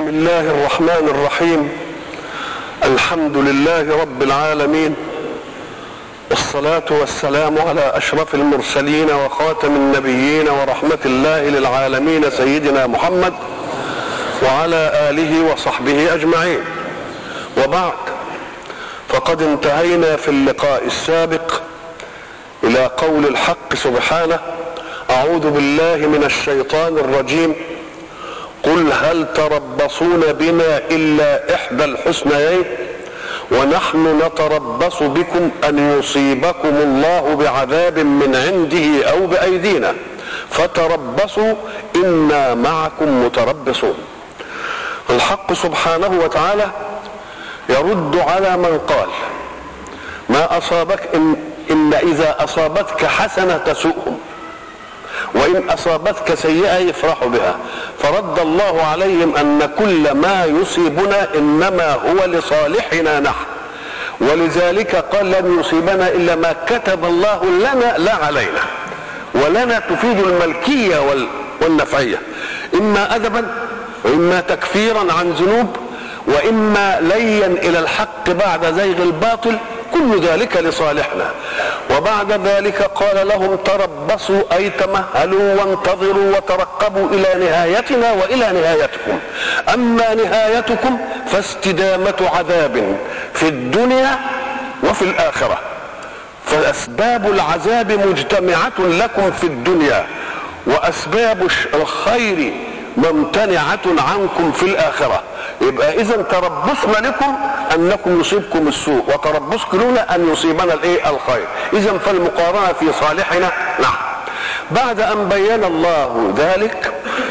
بسم الله الرحمن الرحيم الحمد لله رب العالمين والصلاة والسلام على أشرف المرسلين وخاتم النبيين ورحمة الله للعالمين سيدنا محمد وعلى آله وصحبه أجمعين وبعد فقد انتهينا في اللقاء السابق إلى قول الحق سبحانه أعوذ بالله من الشيطان الرجيم قل هل تربصون بنا الا احدى الحسنيين ونحن نتربص بكم ان يصيبكم الله بعذاب من عنده او بايدينا فتربصوا انا معكم متربصون الحق سبحانه وتعالى يرد على من قال ما اصابك ان, إن اذا اصابتك حسنه تسؤهم وإن أصابتك سيئة يفرحوا بها فرد الله عليهم أن كل ما يصيبنا إنما هو لصالحنا نحن ولذلك قال لن يصيبنا إلا ما كتب الله لنا لا علينا ولنا تفيد الملكية والنفعية إما أدبا وإما تكفيرا عن ذنوب وإما ليا إلى الحق بعد زيغ الباطل كل ذلك لصالحنا وبعد ذلك قال لهم تربصوا اي تمهلوا وانتظروا وترقبوا الى نهايتنا والى نهايتكم اما نهايتكم فاستدامه عذاب في الدنيا وفي الاخره فاسباب العذاب مجتمعه لكم في الدنيا واسباب الخير ممتنعه عنكم في الاخره يبقى اذا تربصنا لكم انكم يصيبكم السوء وتربصكم لنا ان يصيبنا الايه الخير اذا فالمقارنه في صالحنا نعم بعد ان بين الله ذلك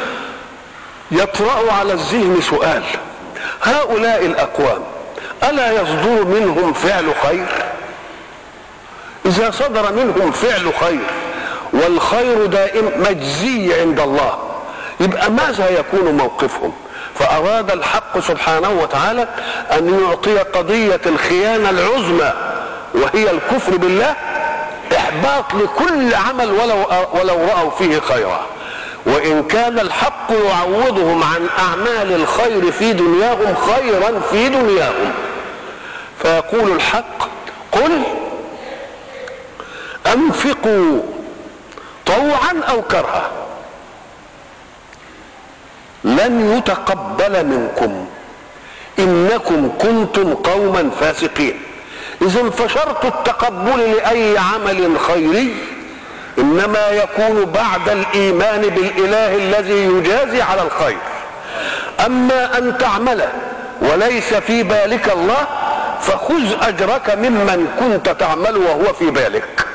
يطرا على الذهن سؤال هؤلاء الاقوام الا يصدر منهم فعل خير اذا صدر منهم فعل خير والخير دائم مجزي عند الله يبقى ماذا يكون موقفهم فأراد الحق سبحانه وتعالى أن يعطي قضية الخيانة العظمى وهي الكفر بالله إحباط لكل عمل ولو ولو رأوا فيه خيرا وإن كان الحق يعوضهم عن أعمال الخير في دنياهم خيرا في دنياهم فيقول الحق قل أنفقوا طوعا أو كرها لن يتقبل منكم انكم كنتم قوما فاسقين اذا فشرط التقبل لاي عمل خيري انما يكون بعد الايمان بالاله الذي يجازي على الخير اما ان تعمل وليس في بالك الله فخذ اجرك ممن كنت تعمل وهو في بالك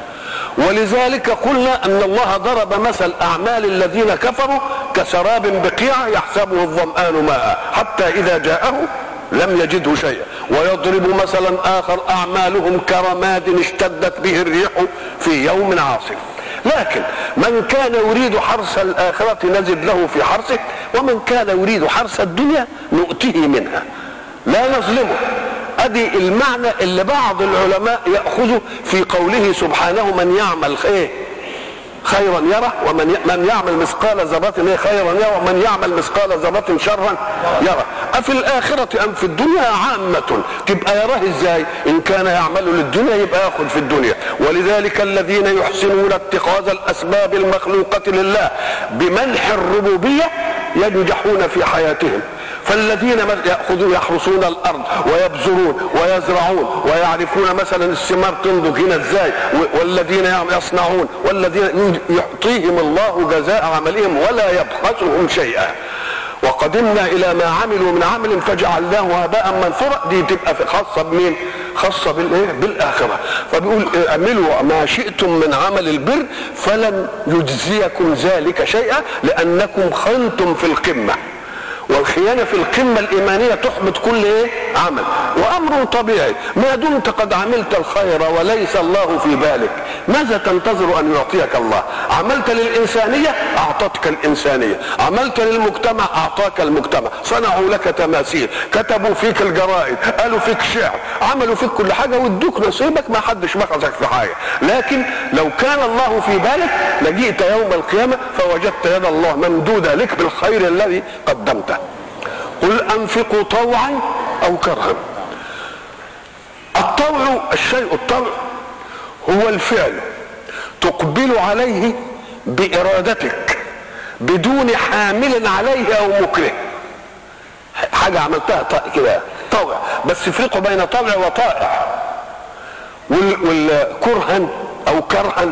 ولذلك قلنا ان الله ضرب مثل اعمال الذين كفروا كسراب بقيعه يحسبه الظمان ماء حتى اذا جاءه لم يجده شيئا ويضرب مثلا اخر اعمالهم كرماد اشتدت به الريح في يوم عاصف لكن من كان يريد حرث الآخرة نزد له في حرثه ومن كان يريد حرث الدنيا نؤتيه منها لا نظلمه ادي المعنى اللي بعض العلماء ياخذه في قوله سبحانه من يعمل ايه خيرا يره ومن من يعمل مثقال ذرة خيرا يره ومن يعمل مثقال ذرة شرا يره أفي الآخرة أم في الدنيا عامة تبقى يراه ازاي إن كان يعمل للدنيا يبقى ياخذ في الدنيا ولذلك الذين يحسنون اتخاذ الأسباب المخلوقة لله بمنح الربوبية ينجحون في حياتهم فالذين ياخذون يحرسون الارض ويبذرون ويزرعون ويعرفون مثلا الثمار تنضج هنا ازاي والذين يصنعون والذين يعطيهم الله جزاء عملهم ولا يبخسهم شيئا وقدمنا الى ما عملوا من عمل فجعلناه هباء منثورا دي تبقى خاصه بمين؟ خاصه بالايه؟ بالاخره فبيقول اعملوا ما شئتم من عمل البر فلن يجزيكم ذلك شيئا لانكم خنتم في القمه والخيانة في القمة الإيمانية تحبط كل إيه؟ عمل وأمر طبيعي ما دمت قد عملت الخير وليس الله في بالك ماذا تنتظر أن يعطيك الله عملت للإنسانية أعطتك الإنسانية عملت للمجتمع أعطاك المجتمع صنعوا لك تماثيل كتبوا فيك الجرائد قالوا فيك شعر عملوا فيك كل حاجة وادوك نصيبك ما حدش بخسك في حاجة لكن لو كان الله في بالك لجئت يوم القيامة فوجدت يد الله ممدودة لك بالخير الذي قدمته قل انفقوا طوعا او كرها الطوع الشيء الطوع هو الفعل تقبل عليه بارادتك بدون حامل عليه او مكره حاجه عملتها طائع كده طوع بس فرقوا بين طوع وطائع والكرها او كرها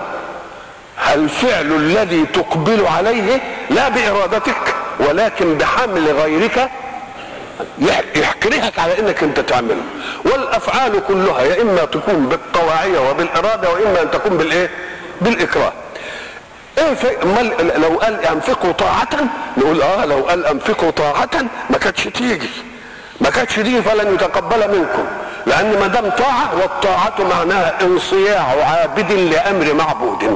الفعل الذي تقبل عليه لا بارادتك ولكن بحمل غيرك يحكرهك على انك انت تعمله والافعال كلها يا اما تكون بالطواعيه وبالاراده واما ان تكون بالايه بالاكراه ايه في لو قال انفقوا طاعة نقول اه لو قال انفقوا طاعة ما كانتش تيجي ما كانتش تيجي فلن يتقبل منكم لان ما دام طاعة والطاعة معناها انصياع عابد لامر معبود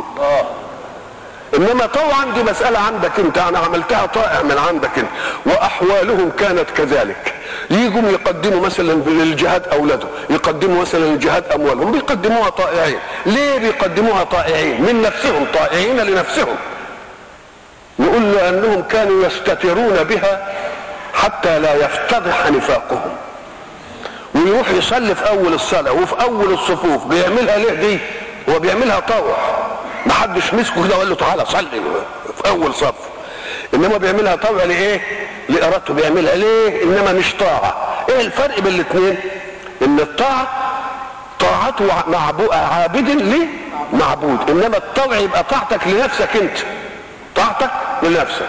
انما طوعا دي مسألة عندك انت انا عملتها طائع من عندك انت واحوالهم كانت كذلك يجوا يقدموا مثلا للجهاد اولادهم يقدموا مثلا للجهاد اموالهم بيقدموها طائعين ليه بيقدموها طائعين من نفسهم طائعين لنفسهم نقول له انهم كانوا يستترون بها حتى لا يفتضح نفاقهم ويروح يصلي في اول الصلاه وفي اول الصفوف بيعملها ليه دي هو بيعملها طوع ما حدش مسكه كده وقال له تعالى صلي في اول صف انما بيعملها طوع لايه لارادته بيعملها ليه انما مش طاعه ايه الفرق بين الاثنين ان الطاعه طاعته معبو عابد لمعبود انما الطوع يبقى طاعتك لنفسك انت طاعتك لنفسك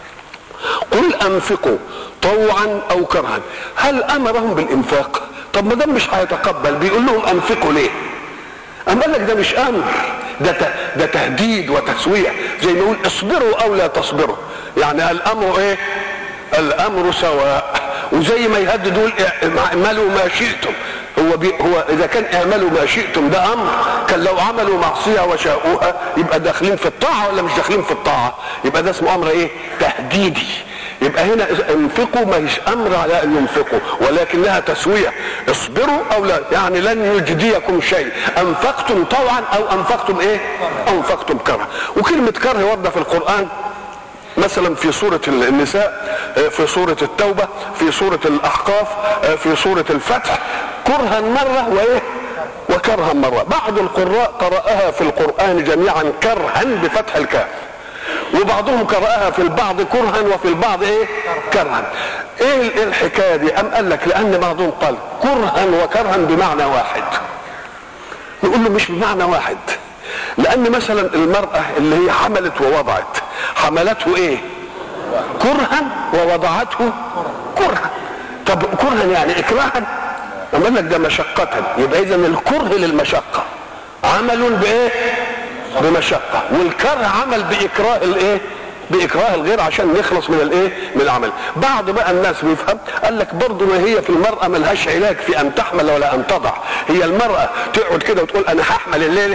قل انفقوا طوعا او كرها هل امرهم بالانفاق طب ما دام مش هيتقبل بيقول لهم انفقوا ليه أم قال لك ده مش امر ده ده تهديد وتسويع زي ما يقول اصبروا او لا تصبروا يعني الامر ايه الامر سواء وزي ما يهدد يقول اعملوا ما شئتم هو بي هو اذا كان اعملوا ما شئتم ده امر كان لو عملوا معصيه وشاءوها يبقى داخلين في الطاعه ولا مش داخلين في الطاعه يبقى ده اسمه امر ايه تهديدي يبقى هنا انفقوا ما هيش امر على ان ينفقوا ولكنها تسويه اصبروا او لا يعني لن يجديكم شيء انفقتم طوعا او انفقتم ايه او انفقتم كره وكلمه كره ورده في القران مثلا في سورة النساء في سورة التوبة في سورة الأحقاف في سورة الفتح كرها مرة وإيه وكرها مرة بعض القراء قرأها في القرآن جميعا كرها بفتح الكاف وبعضهم قرأها في البعض كرها وفي البعض ايه كرها ايه الحكايه دي ام قال لك لان بعضهم قال كرها وكرها بمعنى واحد نقول له مش بمعنى واحد لان مثلا المراه اللي هي حملت ووضعت حملته ايه كرها ووضعته كرها طب كرها يعني اكراها أم قال لك ده مشقة يبقى اذا الكره للمشقة عمل بايه بمشقة والكره عمل بإكراه الإيه؟ بإكراه الغير عشان نخلص من الإيه؟ من العمل. بعض بقى الناس بيفهم قال لك برضه ما هي في المرأة ملهاش علاج في أن تحمل ولا أن تضع. هي المرأة تقعد كده وتقول أنا هحمل الليلة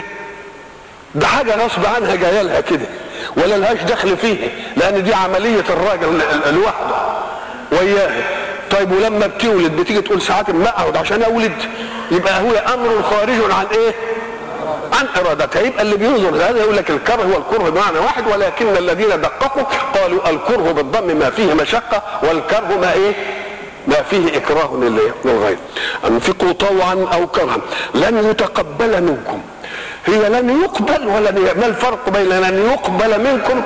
ده حاجة غصب عنها جاية لها كده ولا لهاش دخل فيه لأن دي عملية الراجل لوحده وياه طيب ولما بتولد بتيجي تقول ساعات ما اقعد عشان اولد يبقى هو امر خارج عن ايه؟ عن ارادتها يبقى اللي بينظر هذا يقول لك الكره هو الكره بمعنى واحد ولكن الذين دققوا قالوا الكره بالضم ما فيه مشقه والكره ما ايه؟ ما فيه اكراه للغير انفقوا طوعا او كرها لن يتقبل منكم هي لن يقبل ولن ي... ما الفرق بين لن يقبل منكم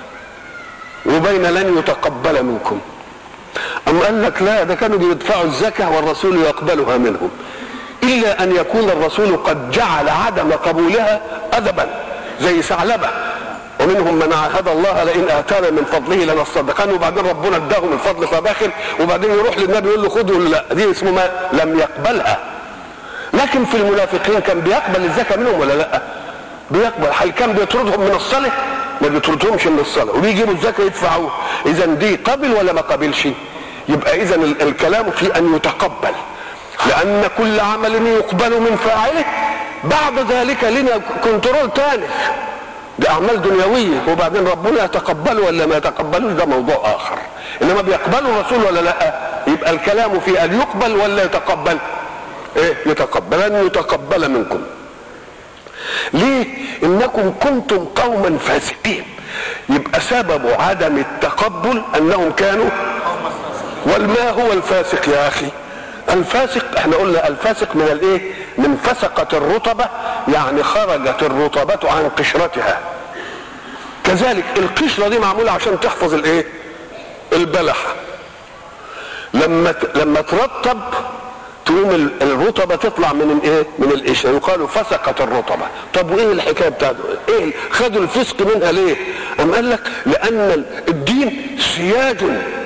وبين لن يتقبل منكم أم قال لك لا ده كانوا بيدفعوا الزكاة والرسول يقبلها منهم إلا أن يكون الرسول قد جعل عدم قبولها أدبا زي ثعلبة ومنهم من عاهد الله لئن آتانا من فضله لنصدقن وبعدين ربنا اداهم الفضل فباخر وبعدين يروح للنبي يقول له خذ ولا لا دي اسمه ما لم يقبلها لكن في المنافقين كان بيقبل الزكاة منهم ولا لا بيقبل هل كان بيطردهم من الصلاة ما بيطردهمش من الصلاة وبيجيبوا الزكاة يدفعوه إذا دي قبل ولا ما قبلش يبقى إذا الكلام في أن يتقبل لأن كل عمل يقبل من فاعله بعد ذلك لنا كنترول تاني دي أعمال دنيوية وبعدين ربنا يتقبله ولا ما يتقبلوش ده موضوع آخر إنما بيقبله الرسول ولا لا يبقى الكلام في أن يقبل ولا يتقبل إيه يتقبل أن يتقبل منكم ليه انكم كنتم قوما فاسقين يبقى سبب عدم التقبل انهم كانوا والما هو الفاسق يا اخي الفاسق احنا قلنا الفاسق من الايه من فسقت الرطبة يعني خرجت الرطبة عن قشرتها كذلك القشرة دي معمولة عشان تحفظ الايه البلحة لما لما ترطب تقوم الرطبة تطلع من الايه من القشرة يقال فسقت الرطبة طب وايه الحكاية بتاعته ايه خدوا الفسق منها ليه ام قال لك لان الدين سياج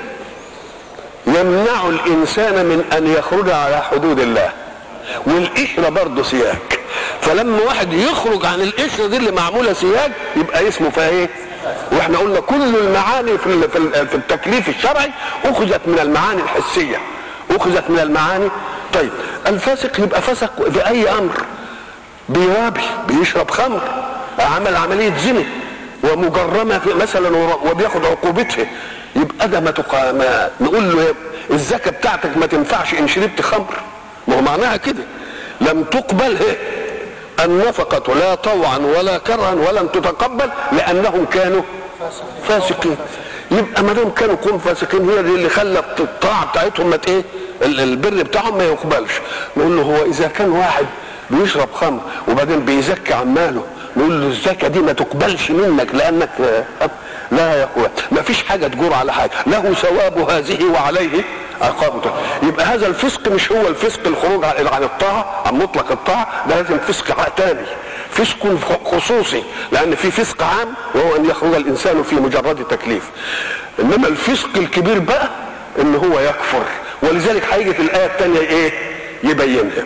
يمنع الانسان من ان يخرج على حدود الله والقشره برضه سياج فلما واحد يخرج عن القشره دي اللي معموله سياج يبقى اسمه فيها ايه واحنا قلنا كل المعاني في في التكليف الشرعي اخذت من المعاني الحسيه اخذت من المعاني طيب الفاسق يبقى فسق باي امر بيرابي بيشرب خمر عمل عمليه زنا ومجرمه في مثلا وبياخد عقوبتها يبقى ده ما, تقا... ما نقول له الزكاه بتاعتك ما تنفعش ان شربت خمر ما هو معناها كده لم تقبل هي النفقة لا طوعا ولا كرها ولم تتقبل لأنهم كانوا فاسقين يبقى ما دام كانوا كون فاسقين هي دي اللي خلت الطاعة بتاعتهم ما ايه البر بتاعهم ما يقبلش نقول له هو إذا كان واحد بيشرب خمر وبعدين بيزكي عن ماله نقول له الزكاة دي ما تقبلش منك لأنك لا يا اخوة ما فيش حاجة تجور على حاجة له ثواب هذه وعليه عقابته يبقى هذا الفسق مش هو الفسق الخروج عن الطاعة عن مطلق الطاعة ده لازم فسق تاني فسق خصوصي لأن في فسق عام وهو أن يخرج الإنسان في مجرد تكليف إنما الفسق الكبير بقى إن هو يكفر ولذلك هيجي في الآية الثانية إيه يبينها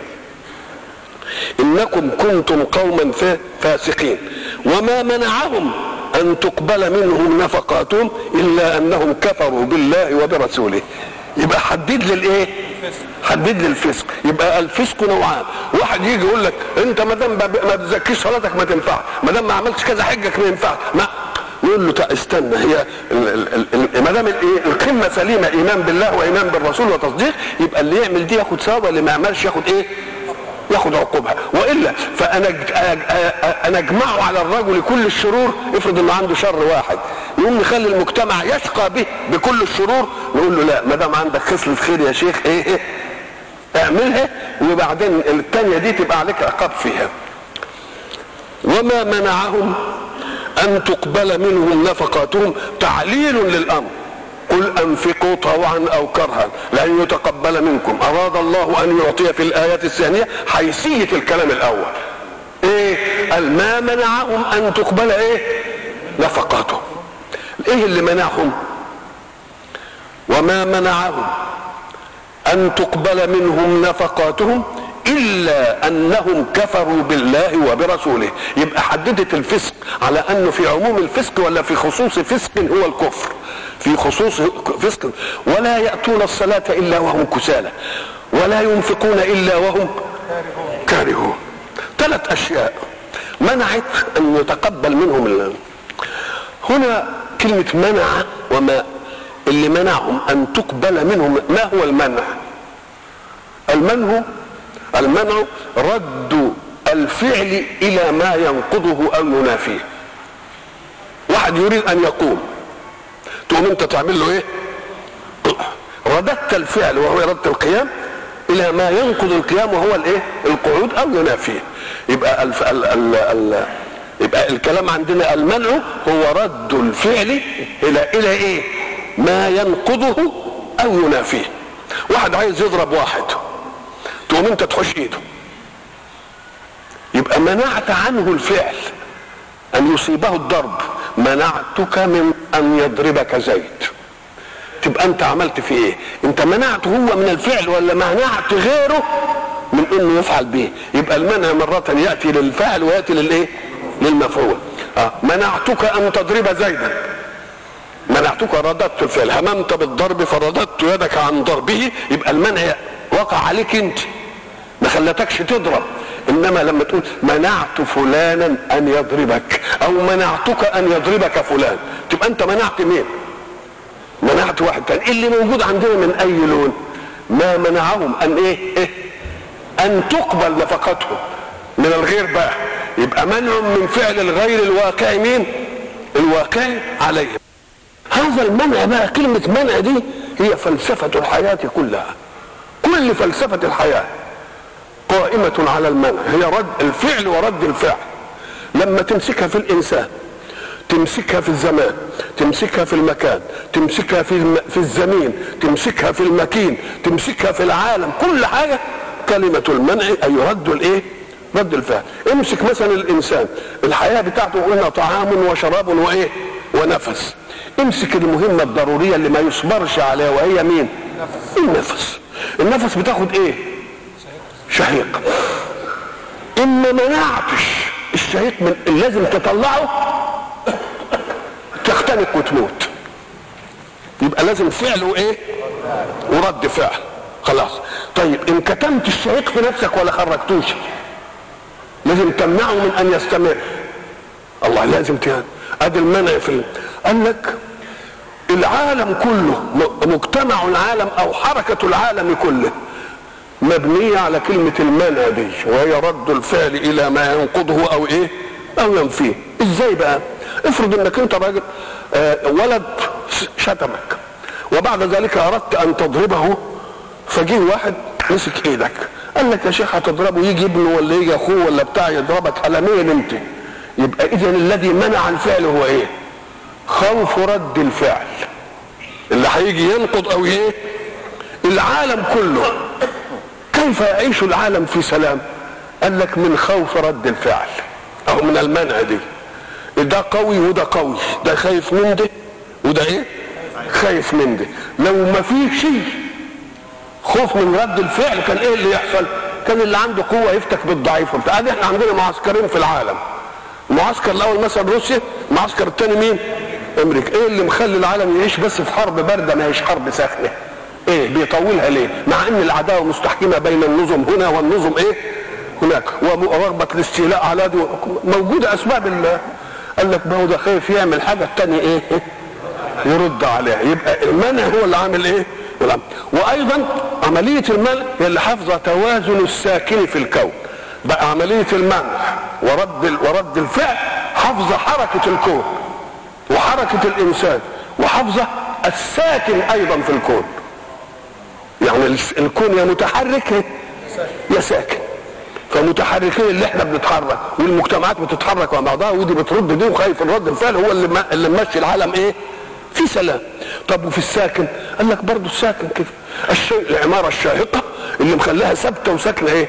إنكم كنتم قوما فاسقين وما منعهم أن تقبل منهم نفقاتهم إلا أنهم كفروا بالله وبرسوله يبقى حدد للايه حدد للفسق يبقى الفسق نوعان واحد يجي يقول لك انت ما دام ما بتزكيش صلاتك ما تنفع ما دام ما عملتش كذا حجك ما ينفعش ما يقول له استنى هي ما دام القمه سليمه ايمان بالله وايمان بالرسول وتصديق يبقى اللي يعمل دي ياخد ثواب اللي ما يعملش ياخد ايه؟ ياخد عقوبها والا فانا انا اجمعه على الرجل كل الشرور افرض انه عنده شر واحد يقوم نخلي المجتمع يشقى به بكل الشرور نقول له لا ما دام عندك خصله خير يا شيخ ايه, إيه اعملها وبعدين الثانيه دي تبقى عليك عقاب فيها وما منعهم ان تقبل منهم نفقاتهم تعليل للامر قل انفقوا طوعا او كرها لن يتقبل منكم اراد الله ان يعطي في الايات الثانيه حيثيه الكلام الاول ايه قال ما منعهم ان تقبل ايه نفقاتهم ايه اللي منعهم وما منعهم ان تقبل منهم نفقاتهم الا انهم كفروا بالله وبرسوله يبقى حددت الفسق على انه في عموم الفسق ولا في خصوص فسق هو الكفر في خصوص فسق ولا ياتون الصلاه الا وهم كسالى ولا ينفقون الا وهم كارهون ثلاث اشياء منعت ان يتقبل منهم الله هنا كلمة منع وما اللي منعهم أن تقبل منهم ما هو المنع المنع المنع رد الفعل إلى ما ينقضه أو ينافيه واحد يريد أن يقوم تقوم أنت تعمل له إيه رددت الفعل وهو إرادة القيام إلى ما ينقض القيام وهو الإيه القعود أو ينافيه يبقى الف... ال... ال... ال... يبقى الكلام عندنا المنع هو رد الفعل الى الى ايه ما ينقضه او ينافيه واحد عايز يضرب واحد تقوم انت تحش ايده يبقى منعت عنه الفعل ان يصيبه الضرب منعتك من ان يضربك زيد تبقى انت عملت فيه ايه انت منعته هو من الفعل ولا منعت غيره من انه يفعل به يبقى المنع مرة يأتي للفعل ويأتي للايه للمفعول آه. منعتك ان تضرب زيدا منعتك رددت الفعل هممت بالضرب فرددت يدك عن ضربه يبقى المنع وقع عليك انت ما خلتكش تضرب انما لما تقول منعت فلانا ان يضربك او منعتك ان يضربك فلان تبقى انت منعت مين منعت واحد تاني اللي موجود عندنا من اي لون ما منعهم ان ايه, إيه؟ ان تقبل نفقتهم من الغير بقى يبقى منع من فعل الغير الواقع مين الواقع عليهم هذا المنع بقى كلمة منع دي هي فلسفة الحياة كلها كل فلسفة الحياة قائمة على المنع هي رد الفعل ورد الفعل لما تمسكها في الإنسان تمسكها في الزمان تمسكها في المكان تمسكها في الم... في الزمين تمسكها في المكين تمسكها في العالم كل حاجة كلمة المنع أي رد الإيه رد الفعل امسك مثلا الإنسان الحياة بتاعته قلنا طعام وشراب وإيه ونفس امسك المهمة الضرورية اللي ما يصبرش عليها وهي مين النفس النفس بتاخد ايه شهيق ان ما منعتش الشهيق من لازم تطلعه تختنق وتموت يبقى لازم فعل وايه ورد فعل خلاص طيب ان كتمت الشهيق في نفسك ولا خرجتوش لازم تمنعه من ان يستمر الله لازم تهان ادي المنع في ال... قال لك العالم كله مجتمع العالم او حركة العالم كله مبنية على كلمة المنع دي وهي رد الفعل الى ما ينقضه او ايه او ينفيه ازاي بقى افرض انك انت راجل آه ولد شتمك وبعد ذلك اردت ان تضربه فجيه واحد مسك ايدك قال لك يا شيخ هتضربه يجي ابنه ولا يجي اخوه ولا بتاع يضربك عالميا انت يبقى اذا الذي منع الفعل هو ايه خوف رد الفعل اللي هيجي ينقض او ايه العالم كله كيف يعيش العالم في سلام قال لك من خوف رد الفعل او من المنع دي ده قوي وده قوي ده خايف من ده وده ايه خايف من ده لو ما فيه شيء خوف من رد الفعل كان ايه اللي يحصل كان اللي عنده قوه يفتك بالضعيف وبتاع ادي احنا عندنا معسكرين في العالم المعسكر الاول مثلا روسيا المعسكر الثاني مين امريكا ايه اللي مخلي العالم يعيش بس في حرب بارده ما هيش حرب ساخنه ايه بيطولها ليه مع ان العداوه مستحكمه بين النظم هنا والنظم ايه هناك ورغبه الاستيلاء على دي موجوده اسباب ال قال لك ما هو ده خايف يعمل حاجه الثانيه ايه يرد عليها يبقى المنع هو اللي عامل ايه وايضا عمليه المنع هي اللي حافظه توازن الساكن في الكون بقى عمليه المنع ورد ورد الفعل حافظه حركه الكون وحركه الانسان وحافظه الساكن ايضا في الكون يعني الكون يا متحرك يا ساكن فمتحركين اللي احنا بنتحرك والمجتمعات بتتحرك مع بعضها ودي بترد دي وخايف الرد الفعل هو اللي اللي ماشي العالم ايه في سلام طب وفي الساكن قال لك برضه الساكن كده الشيء العماره الشاهقه اللي مخليها ثابته وساكنه ايه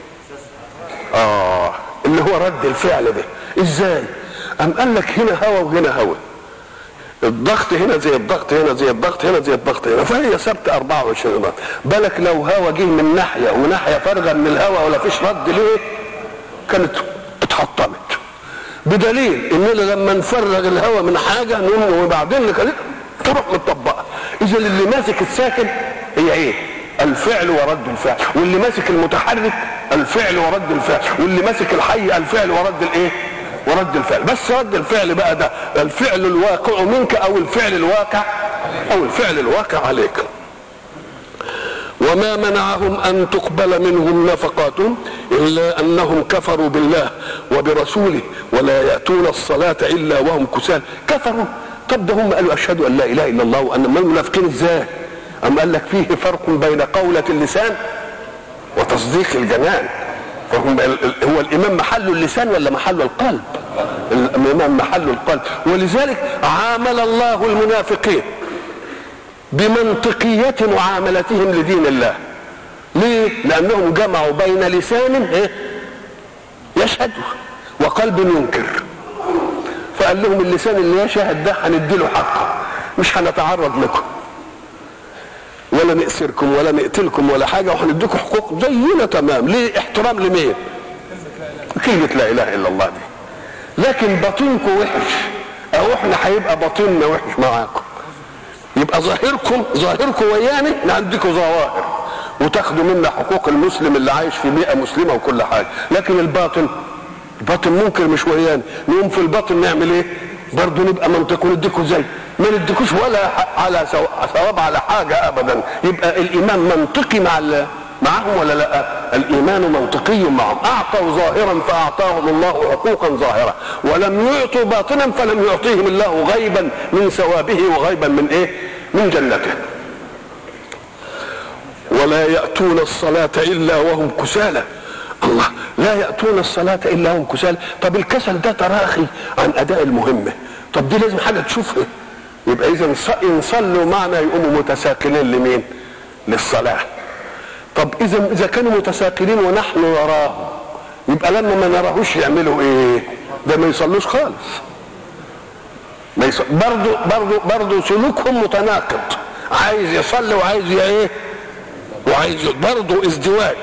اه اللي هو رد الفعل ده ازاي ام قال لك هنا هوا وهنا هوا الضغط هنا زي الضغط هنا زي الضغط هنا زي الضغط هنا فهي ثابته 24 ضغط بالك لو هوا جه من ناحيه وناحيه فارغه من الهوا ولا فيش رد ليه كانت اتحطمت بدليل اننا لما نفرغ الهواء من حاجه نقوم وبعدين تروح متطبقه اذا اللي ماسك الساكن هي ايه الفعل ورد الفعل واللي ماسك المتحرك الفعل ورد الفعل واللي ماسك الحي الفعل ورد الايه ورد الفعل بس رد الفعل بقى ده الفعل الواقع منك او الفعل الواقع او الفعل الواقع عليك وما منعهم ان تقبل منهم نفقاتهم الا انهم كفروا بالله وبرسوله ولا ياتون الصلاه الا وهم كسال كفروا طب ده هم قالوا اشهد ان لا اله الا الله وان ما المنافقين ازاي أم قال لك فيه فرق بين قولة اللسان وتصديق الجنان فهم هو الإمام محل اللسان ولا محل القلب الإمام محل القلب ولذلك عامل الله المنافقين بمنطقية معاملتهم لدين الله ليه؟ لأنهم جمعوا بين لسان يشهد وقلب ينكر فقال لهم اللسان اللي يشهد ده هنديله حقه مش هنتعرض لكم ولا نأسركم ولا نقتلكم ولا حاجة وهنديكم حقوق زينا تمام ليه احترام لمين كلمة لا إله إلا الله دي لكن باطنكم وحش أو احنا هيبقى باطننا وحش معاكم يبقى ظاهركم ظاهركم ويانا عندكم ظواهر وتاخدوا منا حقوق المسلم اللي عايش في بيئة مسلمة وكل حاجة لكن الباطن الباطن ممكن مش ويانا نقوم في الباطن نعمل ايه برضه نبقى منطق ونديكوا زي ما نديكوش ولا على ثواب على حاجة أبدا يبقى الإيمان منطقي مع معهم ولا لا الإيمان منطقي معهم أعطوا ظاهرا فأعطاهم الله حقوقا ظاهرة ولم يعطوا باطنا فلم يعطيهم الله غيبا من ثوابه وغيبا من إيه من جنته ولا يأتون الصلاة إلا وهم كسالى الله لا يأتون الصلاة إلا وهم كسالى طب الكسل ده تراخي عن أداء المهمة طب دي لازم حاجة تشوفها يبقى إذا إن صلوا معنا يقوموا متساقلين لمين؟ للصلاة طب إذا إذا كانوا متساقلين ونحن نراهم يبقى لما ما نراهوش يعملوا إيه؟ ده ما يصلوش خالص ما يصل... برضو برضو برضو سلوكهم متناقض عايز يصلي وعايز ايه وعايز برضو ازدواج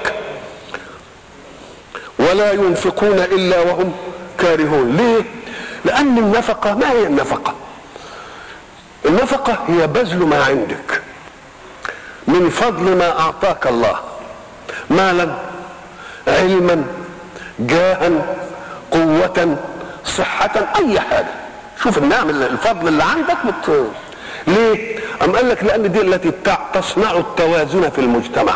ولا ينفقون الا وهم كارهون ليه لان النفقه ما هي النفقه النفقه هي بذل ما عندك من فضل ما اعطاك الله مالا علما جاها قوه صحه اي حاجه شوف النعم الفضل اللي عندك بت... ليه؟ أم قال لك لأن دي التي تصنع التوازن في المجتمع.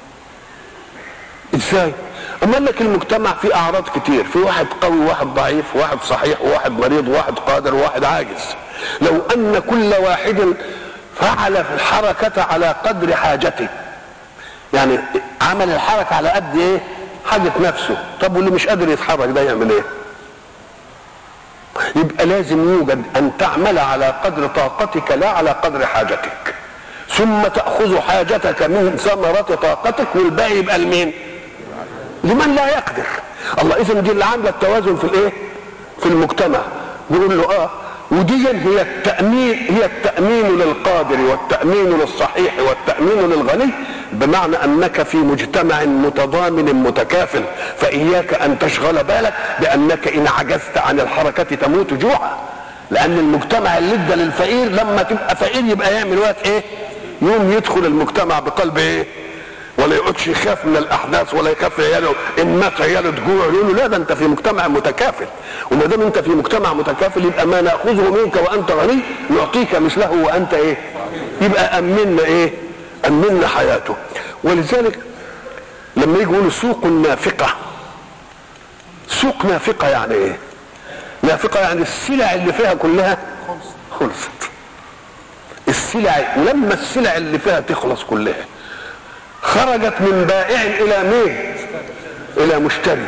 إزاي؟ أم قال لك المجتمع فيه أعراض كتير، في واحد قوي وواحد ضعيف، وواحد صحيح وواحد مريض وواحد قادر وواحد عاجز. لو أن كل واحد فعل في الحركة على قدر حاجته. يعني عمل الحركة على قد إيه؟ حاجة نفسه، طب واللي مش قادر يتحرك ده يعمل إيه؟ يبقى لازم يوجد ان تعمل على قدر طاقتك لا على قدر حاجتك ثم تاخذ حاجتك من ثمره طاقتك والباقي يبقى لمين لمن لا يقدر الله اذا دي اللي عامله التوازن في الايه في المجتمع بيقول له اه ودي هي التامين هي التامين للقادر والتامين للصحيح والتامين للغني بمعنى انك في مجتمع متضامن متكافل فاياك ان تشغل بالك بانك ان عجزت عن الحركه تموت جوعا لان المجتمع اللي ادى للفقير لما تبقى فقير يبقى يعمل وقت ايه يوم يدخل المجتمع بقلب ايه ولا يقعدش يخاف من الاحداث ولا يخاف عياله ان مات عياله تجوع يقول له لا ده انت في مجتمع متكافل وما دام انت في مجتمع متكافل يبقى ما ناخذه منك وانت غني نعطيك مثله وانت ايه يبقى امنا ايه امنا حياته ولذلك لما يجي يقولوا سوق نافقه سوق نافقه يعني ايه نافقه يعني السلع اللي فيها كلها خلصت السلع ولما السلع اللي فيها تخلص كلها خرجت من بائع الى مين الى مشتري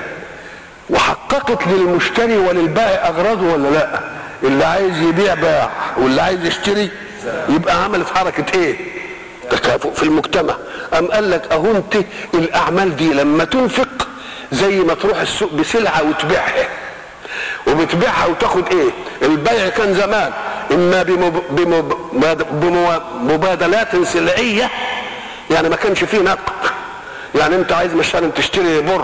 وحققت للمشتري وللبائع اغراضه ولا لا اللي عايز يبيع باع واللي عايز يشتري يبقى عملت حركه ايه تكافؤ في المجتمع أم قال لك أهو أنت الأعمال دي لما تنفق زي ما تروح السوق بسلعة وتبيعها وبتبيعها وتاخد إيه البيع كان زمان إما بمب... بمب... بمبادلات سلعية يعني ما كانش فيه نقد يعني انت عايز مثلا تشتري بر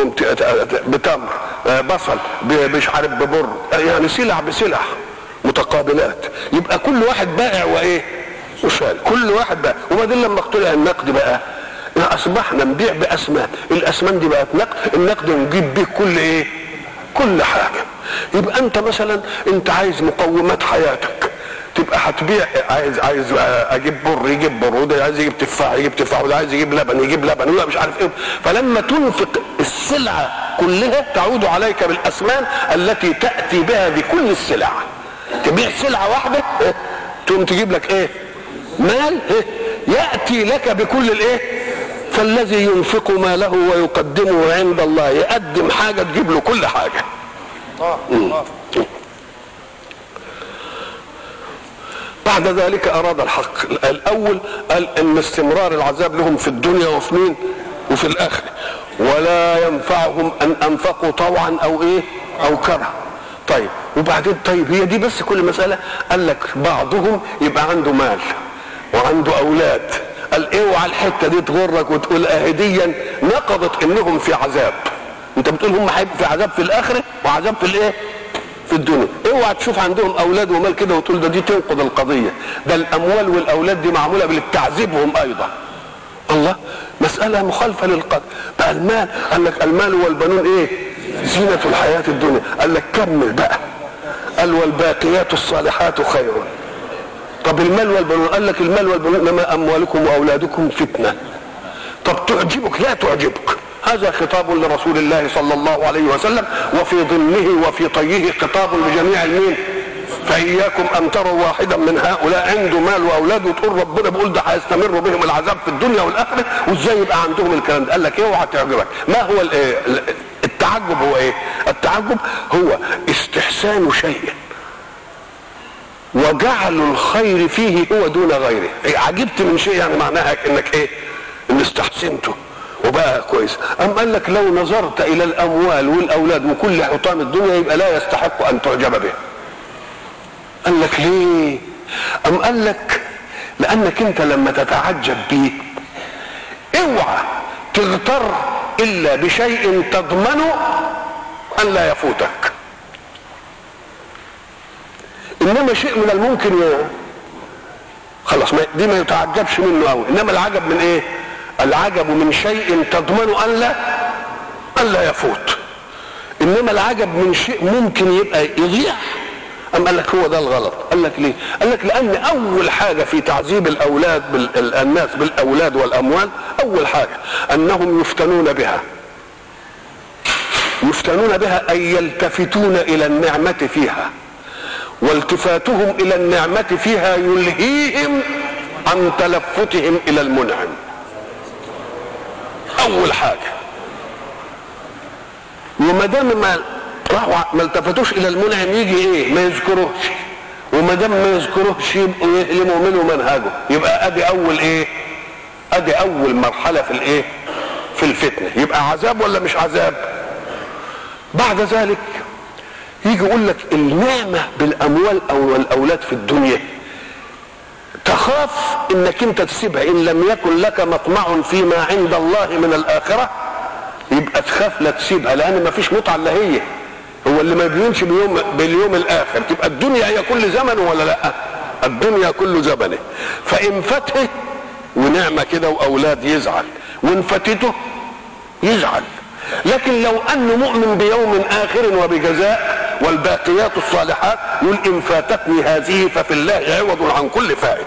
بتمر بصل مش عارف ببر يعني سلع بسلع متقابلات يبقى كل واحد بائع وايه وشال كل واحد بقى وبعدين لما اخترع النقد بقى اصبحنا نبيع باسمان الاسمان دي بقت نقد النقد نجيب بيه كل ايه كل حاجه يبقى انت مثلا انت عايز مقومات حياتك تبقى هتبيع عايز عايز اجيب بر يجيب بر وده عايز يجيب تفاح يجيب تفاح وده عايز يجيب لبن يجيب لبن وده مش عارف ايه فلما تنفق السلعه كلها تعود عليك بالاسمان التي تاتي بها بكل السلع تبيع سلعه واحده تقوم تجيب لك ايه مال ياتي لك بكل الايه فالذي ينفق ماله ويقدمه عند الله يقدم حاجه تجيب له كل حاجه بعد ذلك اراد الحق الاول قال ان استمرار العذاب لهم في الدنيا وفي مين وفي الاخره ولا ينفعهم ان انفقوا طوعا او ايه او كره طيب وبعدين طيب هي دي بس كل مساله قال لك بعضهم يبقى عنده مال وعنده اولاد قال اوعى الحته دي تغرك وتقول اهديا نقضت انهم في عذاب انت بتقول هم هيبقوا في عذاب في الاخره وعذاب في الايه في الدنيا اوعى تشوف عندهم اولاد ومال كده وتقول ده دي تنقض القضيه ده الاموال والاولاد دي معموله للتعذيبهم ايضا الله مسألة مخالفة للقدر بقى المال قال لك المال والبنون ايه زينة الحياة الدنيا قال لك كمل بقى قال والباقيات الصالحات خير طب المال والبنون قال لك المال والبنون انما اموالكم واولادكم فتنه طب تعجبك لا تعجبك هذا خطاب لرسول الله صلى الله عليه وسلم وفي ضمنه وفي طيه خطاب لجميع المين فإياكم أن تروا واحدا من هؤلاء عنده مال وأولاد وتقول ربنا بيقول ده هيستمر بهم العذاب في الدنيا والآخرة وإزاي يبقى عندهم الكلام ده قال لك اوعى تعجبك ما هو الإيه؟ التعجب هو إيه التعجب هو استحسان شيء وجعل الخير فيه هو دون غيره إيه عجبت من شيء يعني معناها انك ايه ان استحسنته وبقى كويس أم قال لك لو نظرت إلى الأموال والأولاد وكل حطام الدنيا يبقى لا يستحق أن تعجب به قال لك ليه أم قال لك لأنك أنت لما تتعجب به اوعى تغتر إلا بشيء تضمن أن لا يفوتك إنما شيء من الممكن يا خلاص ما دي ما يتعجبش منه قوي إنما العجب من إيه العجب من شيء تضمن ان لا ان لا يفوت انما العجب من شيء ممكن يبقى يضيع أم قال لك هو ده الغلط قال لك ليه قال لك لأن أول حاجة في تعذيب الأولاد بال... الناس بالأولاد والأموال أول حاجة أنهم يفتنون بها يفتنون بها أي يلتفتون إلى النعمة فيها والتفاتهم إلى النعمة فيها يلهيهم عن تلفتهم إلى المنعم اول حاجه وما دام ما راحوا ما التفتوش الى المنعم يجي ايه ما يذكروش وما دام ما يذكروش يبقوا يهلموا منه منهجه يبقى ادي اول ايه ادي اول مرحله في الايه في الفتنه يبقى عذاب ولا مش عذاب بعد ذلك يجي يقول لك النعمه بالاموال او الاولاد في الدنيا تخاف انك انت تسيبها ان لم يكن لك مطمع فيما عند الله من الاخره يبقى تخاف لا تسيبها لان ما فيش متعه الا هي هو اللي ما بينش باليوم باليوم الاخر تبقى الدنيا هي كل زمن ولا لا الدنيا كل زمنه فان فته ونعمه كده واولاد يزعل وان فاتته يزعل لكن لو انه مؤمن بيوم اخر وبجزاء والباقيات الصالحات يقول ان فاتتني هذه ففي الله عوض عن كل فائت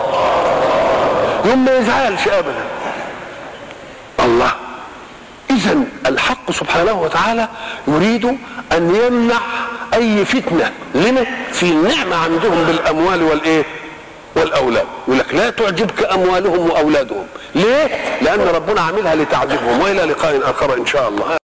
يوم ما يزعلش ابدا الله اذا الحق سبحانه وتعالى يريد ان يمنع اي فتنه لنا في النعمه عندهم بالاموال والايه والاولاد يقول لك لا تعجبك اموالهم واولادهم ليه لان ربنا عاملها لتعذبهم والى لقاء اخر ان شاء الله